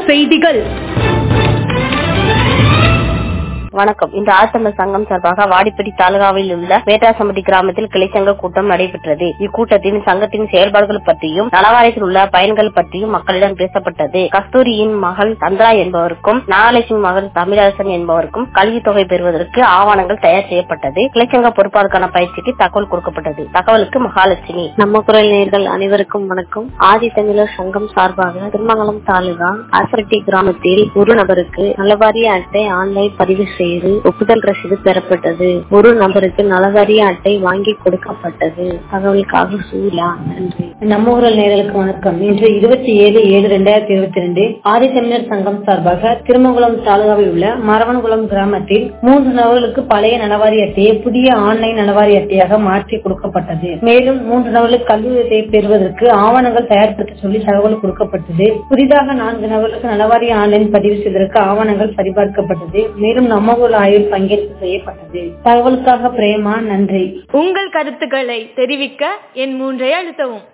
செய்திகள் வணக்கம் இன்று ஆழ்த்தமிழ் சங்கம் சார்பாக வாடிப்பட்டி தாலுகாவில் உள்ள வேட்டாசம்பட்டி கிராமத்தில் கிளைச்சங்க கூட்டம் நடைபெற்றது இக்கூட்டத்தில் சங்கத்தின் செயல்பாடுகள் பற்றியும் நலவாரியத்தில் உள்ள பயன்கள் பற்றியும் மக்களிடம் பேசப்பட்டது கஸ்தூரியின் மகள் சந்திரா என்பவருக்கும் நாகலட்சுமி மகள் தமிழரசன் என்பவருக்கும் கல்வித் தொகை பெறுவதற்கு ஆவணங்கள் தயார் செய்யப்பட்டது கிளைச்சங்க பொறுப்பாளருக்கான பயிற்சிக்கு தகவல் கொடுக்கப்பட்டது தகவலுக்கு மகாலட்சுமி நம்ம குரல் நேர்கள் அனைவருக்கும் வணக்கம் ஆதி தமிழர் சங்கம் சார்பாக திருமங்கலம் தாலுகா ஆசரட்டி கிராமத்தில் ஒரு நபருக்கு நலவாரிய அட்டை ஆன்லைன் பதிவு செய்து ஒப்புதல் ரசீது பெறப்பட்டது ஒரு நபருக்கு நலவாரிய அட்டை வாங்கி கொடுக்கப்பட்டது தகவலுக்காக சூர்யா நன்றி நம்ம ஊரல் நேர்களுக்கு வணக்கம் இன்று இருபத்தி ஏழு ஏழு ரெண்டாயிரத்தி இருபத்தி ரெண்டு ஆதித்தமிழர் சங்கம் சார்பாக திருமங்குளம் தாலுகாவில் உள்ள மரவன்குளம் கிராமத்தில் மூன்று நபர்களுக்கு பழைய நலவாரி அட்டையை புதிய ஆன்லைன் நலவாரி அட்டையாக மாற்றி கொடுக்கப்பட்டது மேலும் மூன்று நபர்களுக்கு கல்வி உதவியை பெறுவதற்கு ஆவணங்கள் தயார்படுத்த சொல்லி தகவல் கொடுக்கப்பட்டது புதிதாக நான்கு நபர்களுக்கு நலவாரி ஆன்லைன் பதிவு செய்வதற்கு ஆவணங்கள் சரிபார்க்கப்பட்டது மேலும் நம்ம ஊர் ஆய்வில் பங்கேற்பு செய்யப்பட்டது தகவலுக்காக பிரேமா நன்றி உங்கள் கருத்துக்களை தெரிவிக்க என் மூன்றை அழுத்தவும்